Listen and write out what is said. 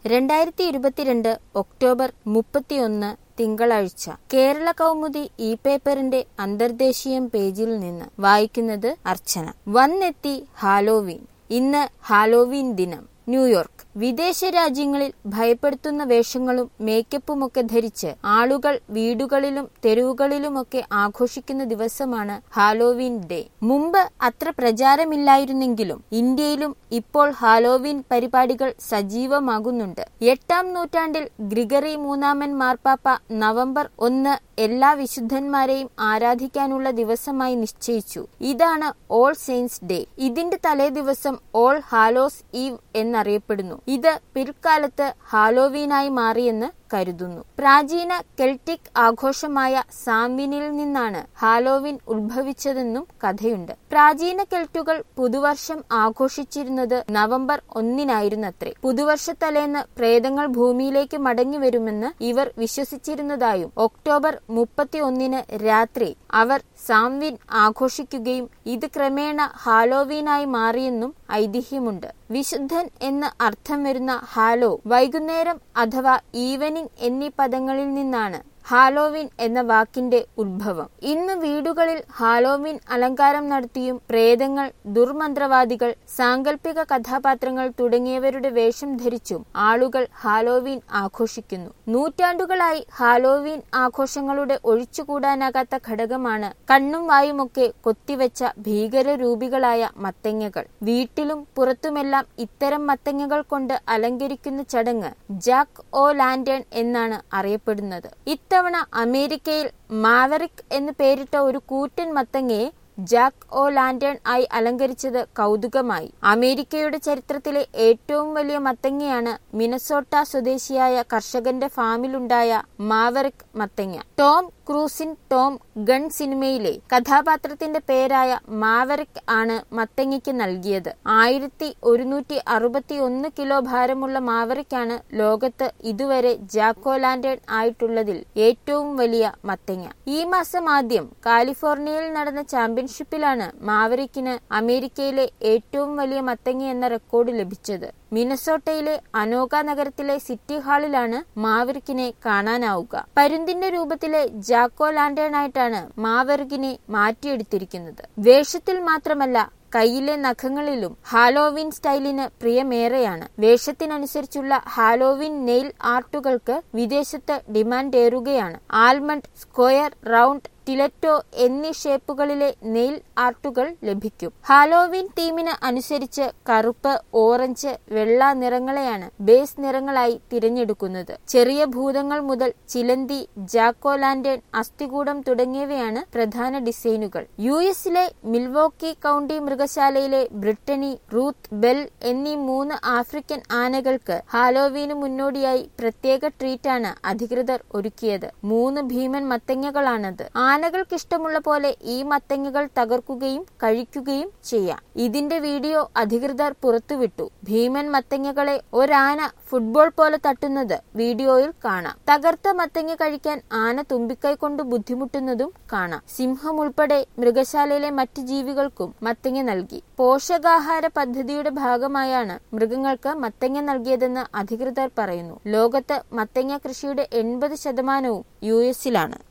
രണ്ടായിരത്തി ഇരുപത്തിരണ്ട് ഒക്ടോബർ മുപ്പത്തിയൊന്ന് തിങ്കളാഴ്ച കേരള കൗമുദി ഇ പേപ്പറിന്റെ അന്തർദേശീയം പേജിൽ നിന്ന് വായിക്കുന്നത് അർച്ചന വന്നെത്തി ഹാലോവീൻ ഇന്ന് ഹാലോവീൻ ദിനം ന്യൂയോർക്ക് വിദേശ രാജ്യങ്ങളിൽ ഭയപ്പെടുത്തുന്ന വേഷങ്ങളും മേക്കപ്പുമൊക്കെ ധരിച്ച് ആളുകൾ വീടുകളിലും തെരുവുകളിലുമൊക്കെ ആഘോഷിക്കുന്ന ദിവസമാണ് ഹാലോവീൻ ഡേ മുമ്പ് അത്ര പ്രചാരമില്ലായിരുന്നെങ്കിലും ഇന്ത്യയിലും ഇപ്പോൾ ഹാലോവീൻ പരിപാടികൾ സജീവമാകുന്നുണ്ട് എട്ടാം നൂറ്റാണ്ടിൽ ഗ്രിഗറി മൂന്നാമൻ മാർപ്പാപ്പ നവംബർ ഒന്ന് എല്ലാ വിശുദ്ധന്മാരെയും ആരാധിക്കാനുള്ള ദിവസമായി നിശ്ചയിച്ചു ഇതാണ് ഓൾ സെയിൻസ് ഡേ ഇതിന്റെ തലേ ദിവസം ഓൾ ഹാലോസ് ഈവ് എന്നറിയപ്പെടുന്നു ഇത് പിൽക്കാലത്ത് ഹാലോവീനായി മാറിയെന്ന് കരുതുന്നു പ്രാചീന കെൽറ്റിക് ആഘോഷമായ സാംവിനിൽ നിന്നാണ് ഹാലോവിൻ ഉത്ഭവിച്ചതെന്നും കഥയുണ്ട് പ്രാചീന കെൽറ്റുകൾ പുതുവർഷം ആഘോഷിച്ചിരുന്നത് നവംബർ ഒന്നിനായിരുന്നത്രേ പുതുവർഷത്തലേന്ന് പ്രേതങ്ങൾ ഭൂമിയിലേക്ക് മടങ്ങി വരുമെന്ന് ഇവർ വിശ്വസിച്ചിരുന്നതായും ഒക്ടോബർ മുപ്പത്തി ഒന്നിന് രാത്രി അവർ സാംവിൻ ആഘോഷിക്കുകയും ഇത് ക്രമേണ ഹാലോവീനായി മാറിയെന്നും ഐതിഹ്യമുണ്ട് വിശുദ്ധൻ എന്ന് അർത്ഥം വരുന്ന ഹാലോ വൈകുന്നേരം അഥവാ ഈവനിംഗ് എന്നീ പദങ്ങളിൽ നിന്നാണ് ഹാലോവിൻ എന്ന വാക്കിന്റെ ഉത്ഭവം ഇന്ന് വീടുകളിൽ ഹാലോവിൻ അലങ്കാരം നടത്തിയും പ്രേതങ്ങൾ ദുർമന്ത്രവാദികൾ സാങ്കല്പിക കഥാപാത്രങ്ങൾ തുടങ്ങിയവരുടെ വേഷം ധരിച്ചും ആളുകൾ ഹാലോവീൻ ആഘോഷിക്കുന്നു നൂറ്റാണ്ടുകളായി ഹാലോവീൻ ആഘോഷങ്ങളുടെ ഒഴിച്ചുകൂടാനാകാത്ത ഘടകമാണ് കണ്ണും വായുമൊക്കെ കൊത്തിവെച്ച ഭീകരരൂപികളായ മത്തങ്ങകൾ വീട്ടിലും പുറത്തുമെല്ലാം ഇത്തരം മത്തങ്ങകൾ കൊണ്ട് അലങ്കരിക്കുന്ന ചടങ്ങ് ജാക്ക് ഓ ലാന്റേൺ എന്നാണ് അറിയപ്പെടുന്നത് ഇത്തവണ അമേരിക്കയിൽ മാവറിക് എന്ന് പേരിട്ട ഒരു കൂറ്റൻ മത്തങ്ങയെ ജാക്ക് ഓ ലാന്റേൺ ആയി അലങ്കരിച്ചത് കൗതുകമായി അമേരിക്കയുടെ ചരിത്രത്തിലെ ഏറ്റവും വലിയ മത്തങ്ങയാണ് മിനസോട്ട സ്വദേശിയായ കർഷകന്റെ ഫാമിലുണ്ടായ മാവറിക് മത്തങ്ങ ടോം ക്രൂസിൻ ടോം ഗൺ സിനിമയിലെ കഥാപാത്രത്തിന്റെ പേരായ മാവറിക് ആണ് മത്തങ്ങയ്ക്ക് നൽകിയത് ആയിരത്തി ഒരുന്നൂറ്റി അറുപത്തി ഒന്ന് കിലോ ഭാരമുള്ള മാവറിക്കാണ് ലോകത്ത് ഇതുവരെ ജാക്കോ ലാന്റേൺ ആയിട്ടുള്ളതിൽ ഏറ്റവും വലിയ മത്തങ്ങ ഈ മാസം ആദ്യം കാലിഫോർണിയയിൽ നടന്ന ചാമ്പ്യൻഷിപ്പിലാണ് മാവറിക്കിന് അമേരിക്കയിലെ ഏറ്റവും വലിയ മത്തങ്ങ എന്ന റെക്കോർഡ് ലഭിച്ചത് മിനസോട്ടയിലെ അനോക നഗരത്തിലെ സിറ്റി ഹാളിലാണ് മാവറിക്കിനെ കാണാനാവുക പരുന്തിന്റെ രൂപത്തിലെ ജാക്കോ ലാന്റേൺ ആയിട്ടാണ് മാവറിക്കിനെ മാറ്റിയെടുത്തിരിക്കുന്നത് വേഷത്തിൽ മാത്രമല്ല കയ്യിലെ നഖങ്ങളിലും ഹാലോവിൻ സ്റ്റൈലിന് പ്രിയമേറെയാണ് വേഷത്തിനനുസരിച്ചുള്ള ഹാലോവിൻ നെയിൽ ആർട്ടുകൾക്ക് വിദേശത്ത് ഡിമാൻഡ് ഏറുകയാണ് ആൽമണ്ട് സ്ക്വയർ റൗണ്ട് ടിലറ്റോ എന്നീ ഷേപ്പുകളിലെ നെയിൽ ആർട്ടുകൾ ലഭിക്കും ഹാലോവിൻ തീമിന് അനുസരിച്ച് കറുപ്പ് ഓറഞ്ച് വെള്ള നിറങ്ങളെയാണ് ബേസ് നിറങ്ങളായി തിരഞ്ഞെടുക്കുന്നത് ചെറിയ ഭൂതങ്ങൾ മുതൽ ചിലന്തി ജാക്കോ ലാന്റേൺ അസ്ഥികൂടം തുടങ്ങിയവയാണ് പ്രധാന ഡിസൈനുകൾ യു എസിലെ മിൽവോക്കി കൗണ്ടി മൃഗശാലയിലെ ബ്രിട്ടനി റൂത്ത് ബെൽ എന്നീ മൂന്ന് ആഫ്രിക്കൻ ആനകൾക്ക് ഹാലോവീന് മുന്നോടിയായി പ്രത്യേക ട്രീറ്റാണ് അധികൃതർ ഒരുക്കിയത് മൂന്ന് ഭീമൻ മത്തങ്ങകളാണത് ആനകൾക്കിഷ്ടമുള്ള പോലെ ഈ മത്തങ്ങകൾ തകർക്കുകയും കഴിക്കുകയും ചെയ്യാം ഇതിന്റെ വീഡിയോ അധികൃതർ പുറത്തുവിട്ടു ഭീമൻ മത്തങ്ങകളെ ഒരാന ഫുട്ബോൾ പോലെ തട്ടുന്നത് വീഡിയോയിൽ കാണാം തകർത്ത മത്തങ്ങ കഴിക്കാൻ ആന തുമ്പിക്കൈ കൊണ്ട് ബുദ്ധിമുട്ടുന്നതും കാണാം സിംഹം ഉൾപ്പെടെ മൃഗശാലയിലെ മറ്റ് ജീവികൾക്കും മത്തങ്ങ നൽകി പോഷകാഹാര പദ്ധതിയുടെ ഭാഗമായാണ് മൃഗങ്ങൾക്ക് മത്തങ്ങ നൽകിയതെന്ന് അധികൃതർ പറയുന്നു ലോകത്ത് മത്തങ്ങ കൃഷിയുടെ എൺപത് ശതമാനവും യു എസിലാണ്